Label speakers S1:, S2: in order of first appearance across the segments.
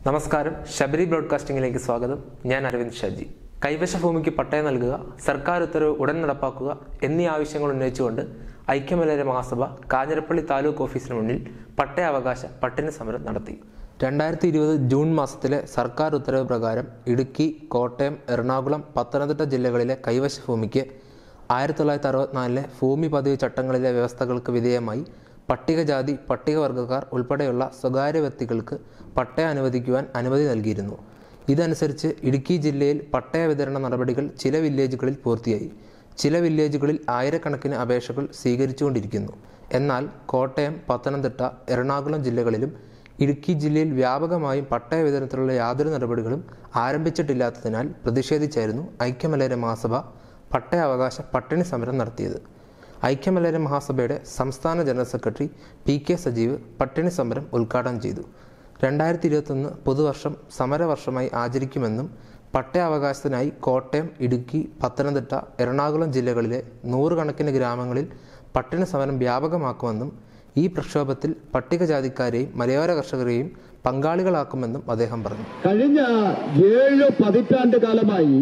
S1: നമസ്കാരം ശബരി ബ്രോഡ്കാസ്റ്റിംഗിലേക്ക് സ്വാഗതം ഞാൻ അരവിന്ദ് ഷാജി കൈവശ ഭൂമിക്ക് പട്ടയം നൽകുക സർക്കാർ ഉത്തരവ് ഉടൻ നടപ്പാക്കുക എന്നീ ആവശ്യങ്ങൾ ഉന്നയിച്ചുകൊണ്ട് ഐക്യമലയ മഹാസഭ കാഞ്ഞിരപ്പള്ളി താലൂക്ക് ഓഫീസിന് മുന്നിൽ പട്ടയാവകാശ പട്ടിണി സമരം നടത്തി രണ്ടായിരത്തി ഇരുപത് ജൂൺ മാസത്തിലെ സർക്കാർ ഉത്തരവ് പ്രകാരം ഇടുക്കി കോട്ടയം എറണാകുളം പത്തനംതിട്ട ജില്ലകളിലെ കൈവശ ഭൂമിക്ക് ആയിരത്തി തൊള്ളായിരത്തി അറുപത്തിനാലിലെ ഭൂമി പതിവ് ചട്ടങ്ങളിലെ വ്യവസ്ഥകൾക്ക് വിധേയമായി പട്ടികജാതി പട്ടികവർഗക്കാർ ഉൾപ്പെടെയുള്ള സ്വകാര്യ വ്യക്തികൾക്ക് പട്ടയ അനുവദിക്കുവാൻ അനുമതി നൽകിയിരുന്നു ഇതനുസരിച്ച് ഇടുക്കി ജില്ലയിൽ പട്ടയ വിതരണ നടപടികൾ ചില വില്ലേജുകളിൽ പൂർത്തിയായി ചില വില്ലേജുകളിൽ ആയിരക്കണക്കിന് അപേക്ഷകൾ സ്വീകരിച്ചുകൊണ്ടിരിക്കുന്നു എന്നാൽ കോട്ടയം പത്തനംതിട്ട എറണാകുളം ജില്ലകളിലും ഇടുക്കി ജില്ലയിൽ വ്യാപകമായും പട്ടയ വിതരണത്തിലുള്ള യാതൊരു നടപടികളും ആരംഭിച്ചിട്ടില്ലാത്തതിനാൽ പ്രതിഷേധിച്ചായിരുന്നു ഐക്യമലയ മഹാസഭ പട്ടയാവകാശ പട്ടിണി സമരം നടത്തിയത് ഐക്യമലയ മഹാസഭയുടെ സംസ്ഥാന general secretary P K Sajeev പട്ടിണി സമരം ഉദ്ഘാടനം ചെയ്തു രണ്ടായിരത്തി ഇരുപത്തൊന്ന് പുതുവർഷം സമരവർഷമായി ആചരിക്കുമെന്നും പട്ടയാവകാശത്തിനായി കോട്ടയം ഇടുക്കി പത്തനംതിട്ട എറണാകുളം ജില്ലകളിലെ നൂറുകണക്കിന് ഗ്രാമങ്ങളിൽ പട്ടിണി സമരം വ്യാപകമാക്കുമെന്നും ഈ പ്രക്ഷോഭത്തിൽ പട്ടികജാതിക്കാരെയും മലയോര കർഷകരെയും പങ്കാളികളാക്കുമെന്നും അദ്ദേഹം പറഞ്ഞു
S2: കഴിഞ്ഞ ഏഴ് പതിറ്റാണ്ട് കാലമായി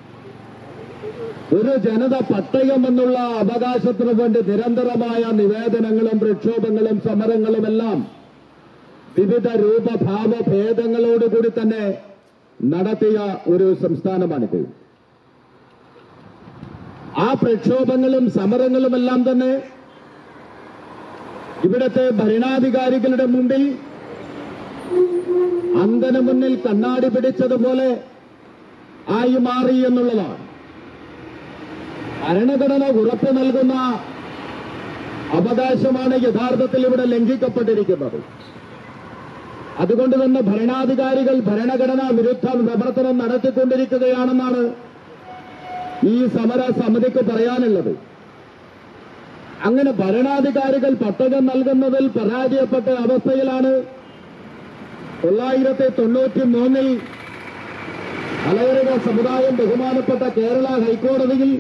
S2: ഒരു ജനത പട്ടയം എന്നുള്ള അവകാശത്തിന് വേണ്ടി നിരന്തരമായ നിവേദനങ്ങളും പ്രക്ഷോഭങ്ങളും സമരങ്ങളും എല്ലാം വിവിധ രൂപഭാവ ഭേദങ്ങളോടുകൂടി തന്നെ നടത്തിയ ഒരു സംസ്ഥാനമാണിത് ആ പ്രക്ഷോഭങ്ങളും സമരങ്ങളുമെല്ലാം തന്നെ ഇവിടുത്തെ ഭരണാധികാരികളുടെ മുമ്പിൽ അന്തന് മുന്നിൽ കണ്ണാടി പിടിച്ചതുപോലെ ആയി മാറി എന്നുള്ളതാണ് ഭരണഘടന ഉറപ്പു നൽകുന്ന അവകാശമാണ് യഥാർത്ഥത്തിൽ ഇവിടെ ലംഘിക്കപ്പെട്ടിരിക്കുന്നത് അതുകൊണ്ട് തന്നെ ഭരണാധികാരികൾ ഭരണഘടനാ വിരുദ്ധ പ്രവർത്തനം നടത്തിക്കൊണ്ടിരിക്കുകയാണെന്നാണ് ഈ സമര സമിതിക്ക് പറയാനുള്ളത് അങ്ങനെ ഭരണാധികാരികൾ പട്ടകം നൽകുന്നതിൽ പരാജയപ്പെട്ട അവസ്ഥയിലാണ് തൊള്ളായിരത്തി തൊണ്ണൂറ്റി മൂന്നിൽ മലയോര സമുദായം ബഹുമാനപ്പെട്ട കേരള ഹൈക്കോടതിയിൽ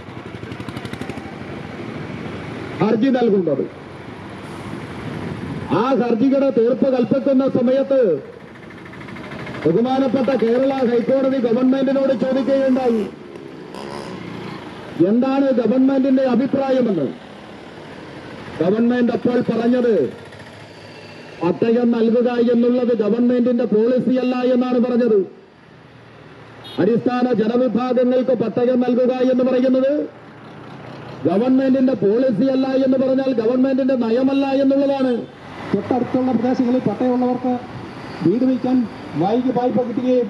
S2: ഹർജി നൽകുന്നത് ആ ഹർജിയുടെ തീർപ്പ് കൽപ്പിക്കുന്ന സമയത്ത് ബഹുമാനപ്പെട്ട കേരള ഹൈക്കോടതി ഗവൺമെന്റിനോട് ചോദിക്കുകയുണ്ടായി എന്താണ് ഗവൺമെന്റിന്റെ അഭിപ്രായമെന്ന് ഗവൺമെന്റ് അപ്പോൾ പറഞ്ഞത് പട്ടയം നൽകുക എന്നുള്ളത് ഗവൺമെന്റിന്റെ പോളിസിയല്ല എന്നാണ് പറഞ്ഞത് അടിസ്ഥാന ജനവിഭാഗങ്ങൾക്ക് പട്ടയം നൽകുക എന്ന് പറയുന്നത് ഗവൺമെന്റിന്റെ പോളിസിയല്ല എന്ന് പറഞ്ഞാൽ ഗവൺമെന്റിന്റെ നയമല്ല എന്നുള്ളതാണ്
S3: തൊട്ടടുത്തുള്ള പ്രദേശങ്ങളിൽ പട്ടയമുള്ളവർക്ക് വീട് വയ്ക്കാൻ വൈകി വായ്പ കിട്ടുകയും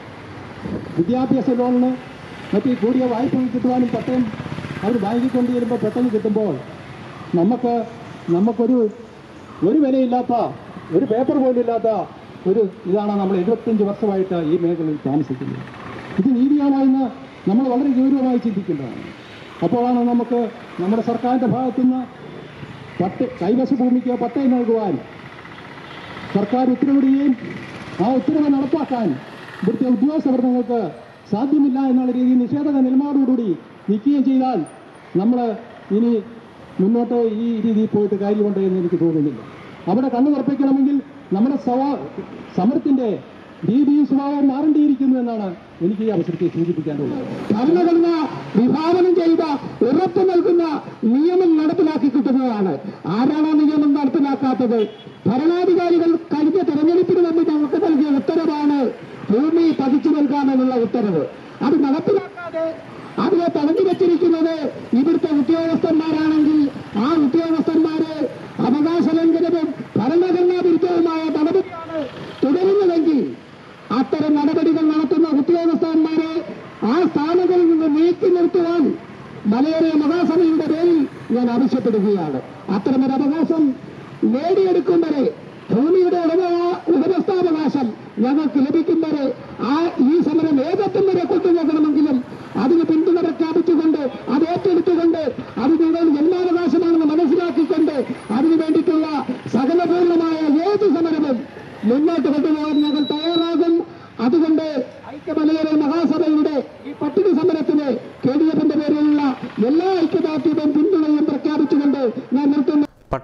S3: വിദ്യാഭ്യാസ ലോണിന് മറ്റ് കൂടിയ വായ്പ കിട്ടുവാനും പട്ടയം അവർ ബാങ്കിൽ കൊണ്ടുവരുമ്പോൾ പെട്ടെന്ന് കിട്ടുമ്പോൾ നമുക്ക് നമുക്കൊരു ഒരു വിലയില്ലാത്ത ഒരു പേപ്പർ പോലും ഇല്ലാത്ത ഒരു ഇതാണ് നമ്മൾ എഴുപത്തഞ്ച് വർഷമായിട്ട് ഈ മേഖലയിൽ താമസിക്കുന്നത് ഇത് നീതിയാണോ എന്ന് നമ്മൾ വളരെ ഗൗരവമായി ചിന്തിക്കേണ്ടതാണ് അപ്പോഴാണ് നമുക്ക് നമ്മുടെ സർക്കാരിൻ്റെ ഭാഗത്തുനിന്ന് പട്ട കൈവശ ഭൂമിക്ക് പട്ടയം നൽകുവാൻ സർക്കാർ ഉത്തരവിടുകയും ആ ഉത്തരവ് നടപ്പാക്കാൻ ഇവിടുത്തെ ഉദ്യോഗസ്ഥവർഗങ്ങൾക്ക് സാധ്യമില്ല എന്നുള്ള രീതിയിൽ നിഷേധക നിലപാടോടുകൂടി നിൽക്കുകയും ചെയ്താൽ നമ്മൾ ഇനി മുന്നോട്ട് ഈ രീതിയിൽ പോയിട്ട് കാര്യമുണ്ട് എന്ന് എനിക്ക് തോന്നുന്നില്ല അവിടെ കണ്ണു തുറപ്പിക്കണമെങ്കിൽ നമ്മുടെ സവാ സമരത്തിന്റെ രീതി സ്വഭാവം മാറേണ്ടിയിരിക്കുന്നു എന്നാണ് എനിക്ക് ഈ അവസരത്തെ സൂചിപ്പിക്കാനുള്ളത്
S2: ഭരണഘടന വിഭാവനം ചെയ്ത ഉറപ്പ് നൽകുന്ന നിയമം നടപ്പിലാക്കി കിട്ടുന്നതാണ് ആരാണ് ആ നിയമം നടപ്പിലാക്കാത്തത് ഭരണാധികാരികൾ കഴിഞ്ഞ തെരഞ്ഞെടുപ്പിന് മുമ്പ് ഞങ്ങൾക്ക് നൽകിയ ഉത്തരവാണ് ഭൂമി പതിച്ചു നൽകാമെന്നുള്ള ഉത്തരവ് അത് നടപ്പിലാക്കാതെ അതിനെ തടഞ്ഞു വെച്ചിരിക്കുന്നത് ഇവിടുത്തെ ഉദ്യോഗസ്ഥന്മാരാണെങ്കിൽ ആ ഉദ്യോഗസ്ഥന്മാര് അവകാശ ലംഘനവും ഭരണഘടനാ വിരുദ്ധവുമായ നടപടിയാണ് തുടരുന്നതെങ്കിൽ അത്തരം നടപടികൾ നടത്തുന്ന ഉദ്യോഗസ്ഥന്മാരെ ആ സ്ഥാനങ്ങളിൽ നിന്ന് നീക്കി നിർത്തുവാൻ മലയോര മഹാസഭയുടെ പേരിൽ ഞാൻ ആവശ്യപ്പെടുകയാണ് അത്തരമൊരു അവകാശം നേടിയെടുക്കും വരെ ഭൂമിയുടെ ഉടമ ഉടമസ്ഥാവകാശം ഞങ്ങൾക്ക് ലഭിക്കും വരെ ആ ഈ സമരം ഏതറ്റം വരെ കൊണ്ടുപോകണമെങ്കിലും അതിന് പിന്തുണ പ്രഖ്യാപിച്ചുകൊണ്ട് അത് ഏറ്റെടുത്തുകൊണ്ട് അത് ഞങ്ങൾ എല്ലാ അവകാശമാണെന്ന് മനസ്സിലാക്കിക്കൊണ്ട് അതിനു വേണ്ടിയിട്ടുള്ള സകലപൂർണമായ ഏത് സമരവും മുന്നോട്ട് കൊണ്ടുപോകാൻ ഞങ്ങൾ തയ്യാറാകും അതുകൊണ്ട് ഐക്യമലയോര മഹാസഭയുടെ ഈ പട്ടിണി സമരത്തിന് കെ ഡി എഫിന്റെ പേരിലുള്ള എല്ലാ ഐക്യദാർഢ്യവും പിന്തുണയും പ്രഖ്യാപിച്ചുകൊണ്ട് ഞാൻ നിർത്തുന്നു
S1: പട്ടയാവകാശ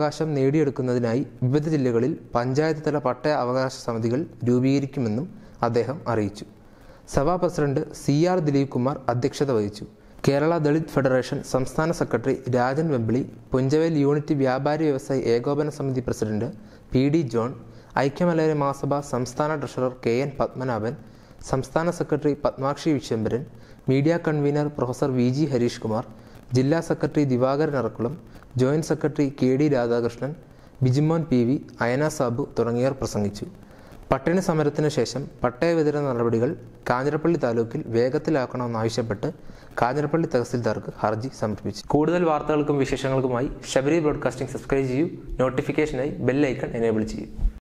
S1: അവകാശം നേടിയെടുക്കുന്നതിനായി വിവിധ ജില്ലകളിൽ പഞ്ചായത്ത് തല പട്ടയ അവകാശ സമിതികൾ രൂപീകരിക്കുമെന്നും അദ്ദേഹം അറിയിച്ചു സഭാ president C R Dileep Kumar അധ്യക്ഷത വഹിച്ചു കേരള ദളിത് ഫെഡറേഷൻ സംസ്ഥാന സെക്രട്ടറി രാജൻ വെമ്പിളി പുഞ്ചവേൽ യൂണിറ്റ് വ്യാപാരി വ്യവസായി ഏകോപന സമിതി പ്രസിഡന്റ് പി ഡി ജോൺ ഐക്യമലയാള മഹാസഭ സംസ്ഥാന ട്രഷറർ കെ എൻ പത്മനാഭൻ സംസ്ഥാന secretary Padmakshi Vishwambharan media convener professor V G Harish Kumar ജില്ലാ secretary Divakaran Arakkulam joint secretary K D Radhakrishnan Bijimon P V Ayana Sabu തുടങ്ങിയവർ പ്രസംഗിച്ചു പട്ടിണി സമരത്തിന് ശേഷം പട്ടയ വിതരണ നടപടികൾ കാഞ്ഞിരപ്പള്ളി താലൂക്കിൽ വേഗത്തിലാക്കണമെന്നാവശ്യപ്പെട്ട് കാഞ്ഞിരപ്പള്ളി തഹസിൽദാർക്ക് ഹർജി സമർപ്പിച്ചു കൂടുതൽ വാർത്തകൾക്കും വിശേഷങ്ങൾക്കുമായി ശബരി ബ്രോഡ്കാസ്റ്റിംഗ് സബ്സ്ക്രൈബ് ചെയ്യൂ നോട്ടിഫിക്കേഷനായി ബെൽ ഐക്കൺ എനേബിൾ ചെയ്യൂ